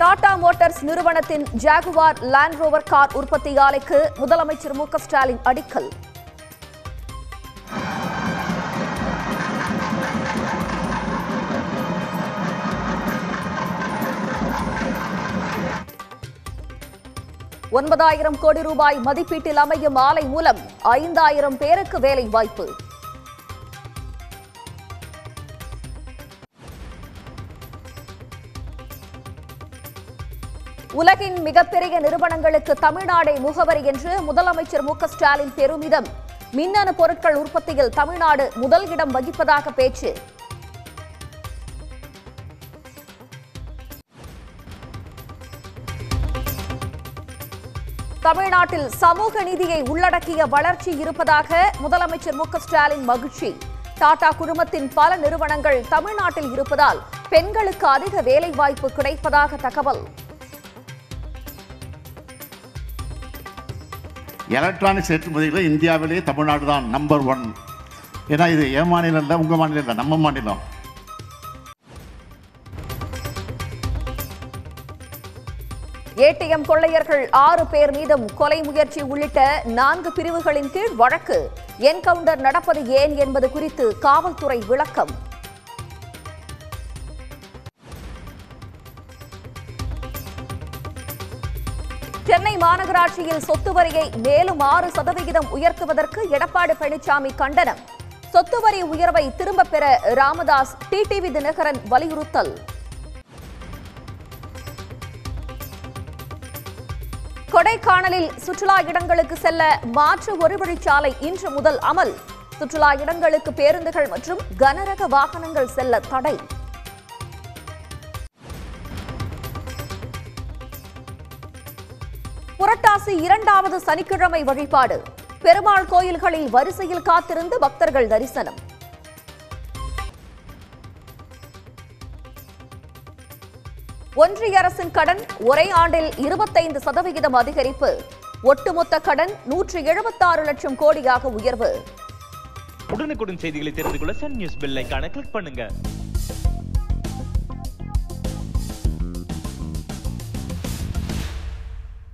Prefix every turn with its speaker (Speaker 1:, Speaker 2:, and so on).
Speaker 1: Tata Motors நிறுவனத்தின் Jaguar Land Rover car உற்பத்தி ஆலைக்கு முதலமைச்சர் மு க ஸ்டாலின் அடிக்கல் ஒன்பதாயிரம் கோடி ரூபாய் மதிப்பீட்டில் அமையும் ஆலை மூலம் ஐந்தாயிரம் பேருக்கு வேலை வாய்ப்பு உலகின் மிகப்பெரிய நிறுவனங்களுக்கு தமிழ்நாடே முகவரி என்று முதலமைச்சர் மு க ஸ்டாலின் பெருமிதம் மின்னணு பொருட்கள் உற்பத்தியில் தமிழ்நாடு முதல் இடம் வகிப்பதாக பேச்சு தமிழ்நாட்டில் சமூக நீதியை உள்ளடக்கிய வளர்ச்சி இருப்பதாக முதலமைச்சர் மு க ஸ்டாலின் மகிழ்ச்சி டாடா குழுமத்தின் பல நிறுவனங்கள் தமிழ்நாட்டில் இருப்பதால் பெண்களுக்கு அதிக வேலை வாய்ப்பு கிடைப்பதாக தகவல்
Speaker 2: எலக்ட்ரானிக்ஸ் ஏற்றுமதிகளில் இந்தியாவிலேயே தமிழ்நாடு தான் நம்பர் ஒன் ஏன்னா இது என் மாநிலம் இல்லை உங்கள் மாநிலம் இல்லை நம்ம மாநிலம்
Speaker 1: ஏடிஎம் கொள்ளையர்கள் ஆறு பேர் மீதும் கொலை முயற்சி உள்ளிட்ட நான்கு பிரிவுகளின் கீழ் வழக்கு என்கவுண்டர் நடப்பது ஏன் என்பது குறித்து காவல்துறை விளக்கம் சென்னை மாநகராட்சியில் சொத்து வரியை மேலும் ஆறு சதவிகிதம் உயர்த்துவதற்கு எடப்பாடி பழனிசாமி கண்டனம் சொத்து வரி உயர்வை திரும்பப் பெற ராமதாஸ் டிடிவி தினகரன் வலியுறுத்தல் கொடைக்கானலில் சுற்றுலா இடங்களுக்கு செல்ல மாற்று ஒரு வழிச்சாலை இன்று முதல் அமல் சுற்றுலா இடங்களுக்கு பேருந்துகள் மற்றும் கனரக வாகனங்கள் செல்ல தடை புரட்டாசி இரண்டாவது சனிக்கிழமை வழிபாடு பெருமாள் கோயில்களில் வரிசையில் காத்திருந்து பக்தர்கள் தரிசனம் ஒன்றிய அரசின் கடன் ஒரே ஆண்டில் இருபத்தைந்து சதவிகிதம் அதிகரிப்பு ஒட்டுமொத்த கடன் நூற்று எழுபத்தாறு லட்சம் கோடியாக உயர்வு
Speaker 3: உடனுக்குடன் செய்திகளை தெரிந்து கொள்ள சன் நியூஸ் பெல் ஐகானை கிளிக் பண்ணுங்க